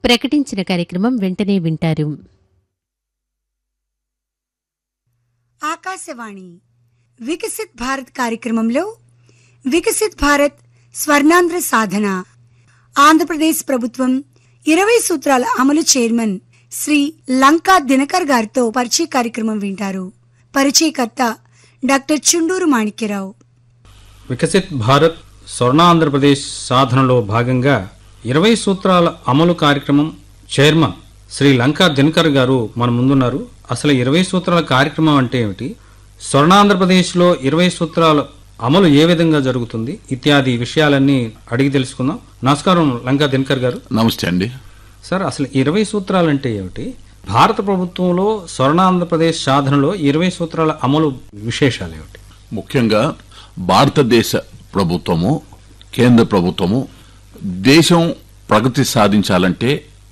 ప్రకటించిన కార్యక్రమం వెంటనే వింటారు ఆకాశవాణి వికసిత్ భారత్ కార్యక్రమంలో వికసిత్ భారత్ స్వర్ణాంధ్ర సాధన ఆంధ్రప్రదేశ్ ప్రభుత్వం ఇరవై సూత్రాల అమలు చైర్మన్ శ్రీ లంకా దినకర్ గారితో పరిచయ కార్యక్రమం వింటారు పరిచయకర్త డాక్టర్ చుండూరు మాణిక్యరావు వికసిత్ భారత్ స్వర్ణాంధ్రప్రదేశ్ సాధనలో భాగంగా ఇరవై సూత్రాల అమలు కార్యక్రమం చైర్మన్ శ్రీ లంకా దినకర్ గారు మన ముందున్నారు అసలు ఇరవై సూత్రాల కార్యక్రమం అంటే ఏమిటి స్వర్ణాంధ్రప్రదేశ్లో ఇరవై సూత్రాల అమలు ఏ విధంగా జరుగుతుంది ఇత్యాది విషయాలన్నీ అడిగి తెలుసుకుందాం నమస్కారం లంకా దినకర్ గారు నమస్తే అండి సార్ అసలు ఇరవై సూత్రాలు అంటే ఏమిటి భారత ప్రభుత్వంలో స్వర్ణాంధ్రప్రదేశ్ సాధనలో ఇరవై సూత్రాల అమలు విశేషాలు ఏమిటి ముఖ్యంగా భారతదేశ ప్రభుత్వము కేంద్ర ప్రభుత్వము దేశం ప్రగతి సాధించాలంటే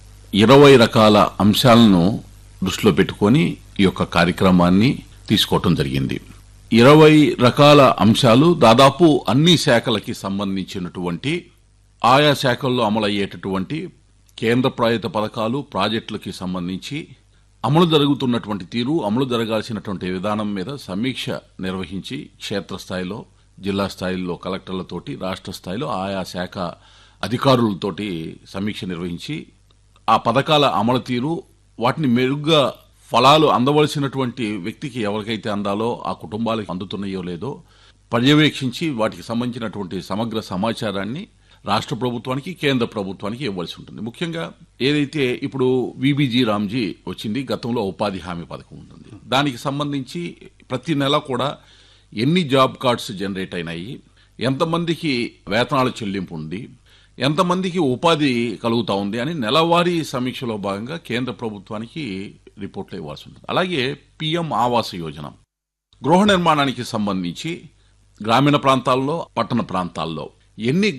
ఇరవై రకాల అంశాలను దృష్టిలో పెట్టుకొని ఈ యొక్క కార్యక్రమాన్ని తీసుకోవటం జరిగింది ఇరవై రకాల అంశాలు దాదాపు అన్ని శాఖలకి సంబంధించినటువంటి ఆయా శాఖల్లో అమలయ్యేటటువంటి కేంద్ర ప్రాయుత పథకాలు ప్రాజెక్టులకి సంబంధించి అమలు జరుగుతున్నటువంటి తీరు అమలు జరగాల్సినటువంటి విధానం మీద సమీక్ష నిర్వహించి క్షేత్రస్థాయిలో జిల్లా స్థాయిలో కలెక్టర్లతోటి రాష్ట్ర స్థాయిలో ఆయా శాఖ అధికారులతోటి సమీక్ష నిర్వహించి ఆ పథకాల అమలు తీరు వాటిని మెరుగ్గా ఫలాలు అందవలసినటువంటి వ్యక్తికి ఎవరికైతే అందాలో ఆ కుటుంబాలకు అందుతున్నాయో లేదో పర్యవేక్షించి వాటికి సంబంధించినటువంటి సమగ్ర సమాచారాన్ని రాష్ట్ర ప్రభుత్వానికి కేంద్ర ప్రభుత్వానికి ఇవ్వాల్సి ఉంటుంది ముఖ్యంగా ఏదైతే ఇప్పుడు విబిజీ రామ్జీ వచ్చింది గతంలో ఉపాధి హామీ పథకం ఉంటుంది దానికి సంబంధించి ప్రతి నెల కూడా ఎన్ని జాబ్ కార్డ్స్ జనరేట్ అయినాయి ఎంతమందికి వేతనాల చెల్లింపు ఉంది ఎంతమందికి ఉపాధి కలుగుతా ఉంది అని నెలవారీ సమీక్షలో భాగంగా కేంద్ర ప్రభుత్వానికి రిపోర్ట్లు ఇవ్వాల్సి ఉంటుంది అలాగే పిఎం ఆవాస యోజన గృహ నిర్మాణానికి సంబంధించి గ్రామీణ ప్రాంతాల్లో పట్టణ ప్రాంతాల్లో ఎన్ని